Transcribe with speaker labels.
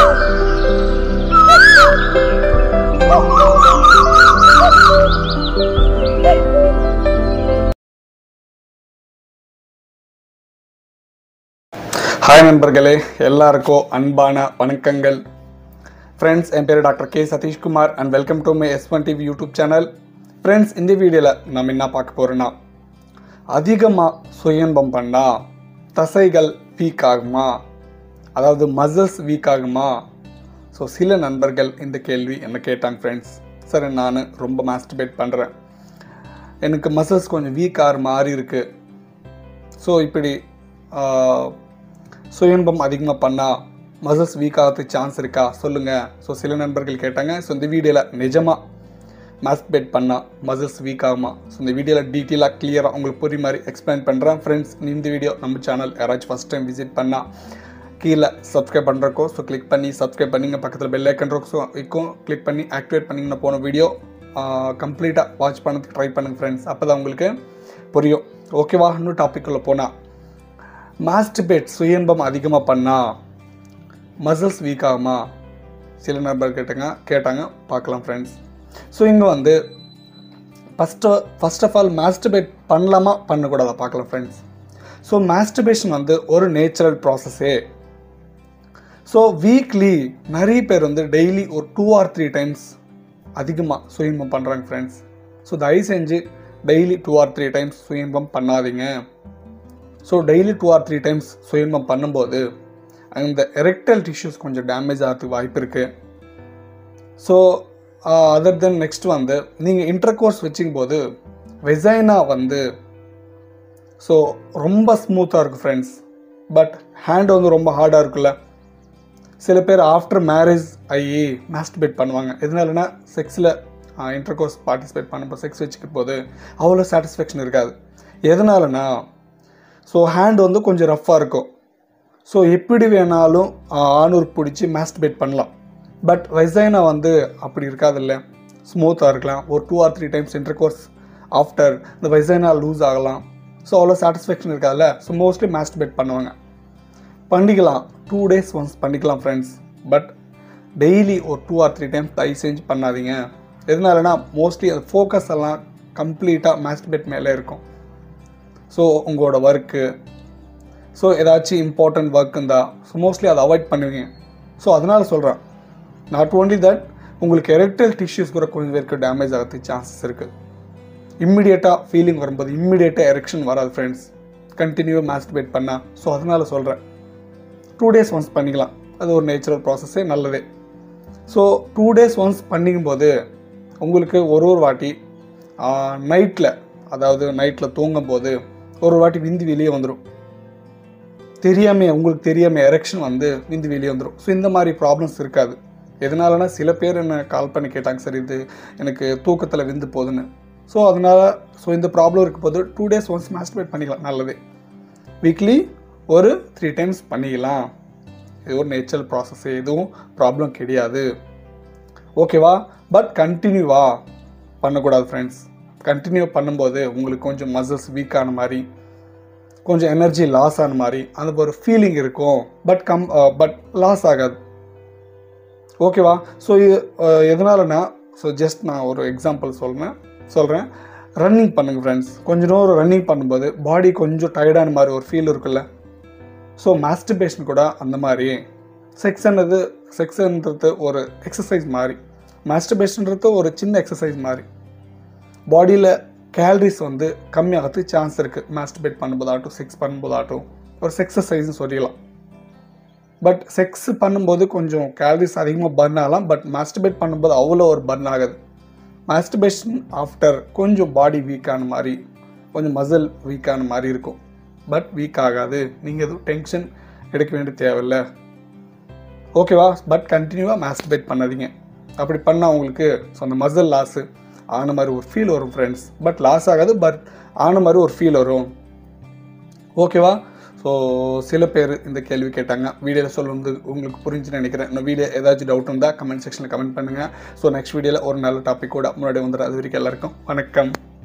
Speaker 1: hi நண்பர்களே எல்லாருக்கும் அன்பான வணக்கங்கள் ஃப்ரெண்ட்ஸ் என் பேர் doctor K Sathishkumar and welcome to my S one TV YouTube channel friends இந்த வீடியோவில் நம்ம என்ன பார்க்க போகிறோன்னா அதிகமாக சுயன்பம் பண்ணால் தசைகள் வீக் ஆகுமா அதாவது மசில்ஸ் வீக் ஆகுமா ஸோ சில நண்பர்கள் இந்த கேள்வி என்ன கேட்டாங்க ஃப்ரெண்ட்ஸ் சரி நான் ரொம்ப மாஸ்டிபேட் பண்ணுறேன் எனக்கு மசில்ஸ் கொஞ்சம் வீக் ஆகிற மாதிரி இருக்குது ஸோ இப்படி ஆஹ், சுயன்பம் அதிகமாக பண்ணால் மசில்ஸ் வீக் ஆகிறதுக்கு சான்ஸ் இருக்கா சொல்லுங்கள் ஸோ சில நண்பர்கள் கேட்டாங்க ஸோ இந்த வீடியோவில் நிஜமாக மாஸ்பேட் பண்ணால் மசில்ஸ் வீக் ஆகுமா ஸோ இந்த வீடியோவில் டீட்டெயிலாக கிளியராக உங்களுக்கு புரிய மாதிரி எக்ஸ்பிளைன் பண்ணுறேன் ஃப்ரெண்ட்ஸ் இந்த வீடியோ நம்ம சேனல் யாராச்சும் ஃபஸ்ட் டைம் விசிட் பண்ணால் கீழே சப்ஸ்கிரைப் பண்ணுறக்கோ ஸோ கிளிக் பண்ணி சப்ஸ்கிரைப் பண்ணிங்க பக்கத்தில் பெல் ஐக்கன் ஸோ இருக்கும் கிளிக் பண்ணி ஆக்டிவேட் பண்ணிங்கன்னா போன வீடியோ கம்ப்ளீட்டாக வாட்ச் பண்ணதுக்கு ட்ரை பண்ணுங்கள் ஃப்ரெண்ட்ஸ் அப்போ தான் உங்களுக்கு புரியும் ஓகேவா இன்னும் டாபிக்குள்ளே போனால் மாஸ்டிபேட் சுயன்பம் அதிகமாக பண்ணால் மசில்ஸ் வீக் ஆகுமா சில நண்பர் கேட்டாங்க கேட்டாங்க பார்க்கலாம் ஃப்ரெண்ட்ஸ் ஸோ இங்கே வந்து first first of all masturbate பண்ணலாமா பண்ணக்கூடாதா பார்க்கலாம் ஃப்ரெண்ட்ஸ் ஸோ மாஸ்டிபேஷன் வந்து ஒரு நேச்சுரல் ப்ராசஸ்ஸே ஸோ வீக்லி நிறைய பேர் வந்து டெய்லி ஒரு டூ ஆர் த்ரீ டைம்ஸ் அதிகமாக சுயன்பம் பண்ணுறாங்க ஃப்ரெண்ட்ஸ் ஸோ தயவு செஞ்சு daily two or three times சுயன்பம் பண்ணாதீங்க so daily two or three times சுயன்பம் பண்ணும்போது அந்த எரெக்டல் டிஷ்யூஸ் கொஞ்சம் டேமேஜ் ஆகிறதுக்கு வாய்ப்பு இருக்குது ஸோ அதர் தென் நெக்ஸ்ட் வந்து நீங்கள் இன்டர் கோர்ஸ் வச்சுக்கும்போது வெசைனா வந்து ஸோ ரொம்ப ஸ்மூத்தாக இருக்கும் ஃப்ரெண்ட்ஸ் பட் ஹேண்ட் வந்து ரொம்ப ஹார்டாக இருக்குல்ல சில பேர் ஆஃப்டர் மேரேஜ் ஆகி மாஸ்டிபேட் பண்ணுவாங்க எதனாலனா செக்ஸில் இன்டர் கோர்ஸ் பார்ட்டிசிபேட் பண்ணும்போது செக்ஸ் வச்சுக்கும் போது அவ்வளோ சாட்டிஸ்ஃபேக்ஷன் இருக்காது எதனாலனா ஸோ ஹேண்ட் வந்து கொஞ்சம் ரஃப்பாக இருக்கும் ஸோ எப்படி வேணாலும் ஆணூர் பிடிச்சி மாஸ்டிபேட் பண்ணலாம் பட் வெசைனா வந்து அப்படி இருக்காதுல்ல ஸ்மூத்தாக இருக்கலாம் ஒரு two or three times intercourse after இந்த வெசைனா லூஸ் ஆகலாம் ஸோ அவ்வளோ சாட்டிஸ்ஃபேக்ஷன் இருக்காதுல்ல ஸோ மோஸ்ட்லி மாஸ்டிபேட் பண்ணுவாங்க பண்ணிக்கலாம் டூ டேஸ் ஒன்ஸ் பண்ணிக்கலாம் ஃப்ரெண்ட்ஸ் பட் டெய்லி ஒரு டூ ஆர் த்ரீ டைம்ஸ் தயவு செஞ்சு பண்ணாதீங்க எதனாலனா மோஸ்ட்லி அது ஃபோக்கஸ் எல்லாம் கம்ப்ளீட்டாக மாஸ்டிபேட் மேலே இருக்கும் ஸோ உங்களோட ஒர்க்கு ஸோ ஏதாச்சும் இம்பார்ட்டன்ட் ஒர்க் இருந்தால் ஸோ மோஸ்ட்லி அதை அவாய்ட் பண்ணுவீங்க ஸோ அதனால் சொல்கிறேன் நாட் ஓன்லி தட் உங்களுக்கு எரெக்டல் டிஷ்யூஸ் கூட கொஞ்சம் பேருக்கு டேமேஜ் ஆகிறதுக்கு சான்சஸ் இருக்குது இம்மிடியேட்டாக ஃபீலிங் வரும்போது இம்மிடியேட்டாக எரெக்ஷன் வராது ஃப்ரெண்ட்ஸ் கண்டினியூவாக மாஸ்டிபேட் பண்ணால் ஸோ அதனால் சொல்கிறேன் டூ டேஸ் ஒன்ஸ் பண்ணிக்கலாம் அது ஒரு நேச்சுரல் ப்ராசஸே நல்லதே ஸோ டூ டேஸ் ஒன்ஸ் பண்ணிக்கும்போது உங்களுக்கு ஒரு ஒரு வாட்டி நைட்டில் அதாவது நைட்டில் தூங்கும்போது ஒரு வாட்டி விந்து வெளியே வந்துடும் தெரியாமல் உங்களுக்கு தெரியாமல் எரெக்ஷன் வந்து விந்து வெளியே வந்துடும் ஸோ இந்த மாதிரி ப்ராப்ளம்ஸ் இருக்காது எதனாலனா சில பேர் என்ன கால் பண்ணி கேட்டாங்க சார் இது எனக்கு தூக்கத்தில் விந்து போகுதுன்னு ஸோ அதனால் ஸோ இந்த ப்ராப்ளம் இருக்கும் போது டூ டேஸ் ஒன்ஸ் மாஸ்டிபேட் பண்ணிக்கலாம் நல்லது வீக்லி ஒரு த்ரீ டைம்ஸ் பண்ணிக்கலாம் இது ஒரு நேச்சுரல் ப்ராசஸ் எதுவும் ப்ராப்ளம் கிடையாது ஓகேவா பட் கண்டினியூவா பண்ணக்கூடாது ஃப்ரெண்ட்ஸ் கண்டினியூ பண்ணும்போது உங்களுக்கு கொஞ்சம் மசில்ஸ் வீக் ஆன மாதிரி கொஞ்சம் எனர்ஜி லாஸ் ஆன மாதிரி அந்த ஒரு ஃபீலிங் இருக்கும் பட் கம் பட் லாஸ் ஆகாது ஓகேவா ஸோ எதனாலனா ஸோ ஜஸ்ட் நான் ஒரு எக்ஸாம்பிள் சொல்கிறேன் சொல்கிறேன் ரன்னிங் பண்ணுங்க ஃப்ரெண்ட்ஸ் கொஞ்ச நேரம் ரன்னிங் பண்ணும்போது பாடி கொஞ்சம் டயர்டான மாதிரி ஒரு ஃபீல் இருக்குல்ல ஸோ மாஸ்டிபேஷன் கூட அந்த மாதிரி செக்ஸ்ன்றது செக்ஸ்ன்றது ஒரு எக்ஸசைஸ் மாதிரி மாஸ்டிபேஷன்றது ஒரு சின்ன எக்ஸசைஸ் மாதிரி பாடியில் கேலரிஸ் வந்து கம்மியாகிறதுக்கு சான்ஸ் இருக்குது மாஸ்டிபேட் பண்ணும்போதாகட்டும் செக்ஸ் பண்ணும்போதாகட்டும் ஒரு எக்ஸசைஸ்னு சொல்லிடலாம் பட் செக்ஸ் பண்ணும்போது கொஞ்சம் கேலரிஸ் அதிகமாக பர்ன் ஆகலாம் பட் மாஸ்டிபேட் பண்ணும்போது அவ்வளோ ஒரு பர்ன் ஆகாது மாஸ்டிபேஷன் ஆஃப்டர் கொஞ்சம் பாடி வீக்கான மாதிரி கொஞ்சம் மசில் வீக்கான மாதிரி இருக்கும் பட் வீக் ஆகாது நீங்கள் எதுவும் டென்ஷன் எடுக்க வேண்டிய தேவையில்லை ஓகேவா பட் கண்டினியூவாக மாஸ்டிபேட் பண்ணாதீங்க அப்படி பண்ணால் உங்களுக்கு ஸோ அந்த மசில் லாஸு ஆன மாதிரி ஒரு ஃபீல் வரும் ஃப்ரெண்ட்ஸ் பட் லாஸ் ஆகாது பட் ஆன மாதிரி ஒரு ஃபீல் வரும் ஓகேவா ஸோ சில பேர் இந்த கேள்வி கேட்டாங்க வீடியோவில் சொல்லுறது உங்களுக்கு புரிஞ்சுன்னு நினைக்கிறேன் இந்த வீடியோ ஏதாச்சும் டவுட் இருந்தால் கமெண்ட் செக்ஷனில் கமெண்ட் பண்ணுங்கள் ஸோ நெக்ஸ்ட் வீடியோவில் ஒரு நல்ல டாபிக் கூட முன்னாடி வந்துடும் அது வரைக்கும் எல்லாருக்கும் வணக்கம்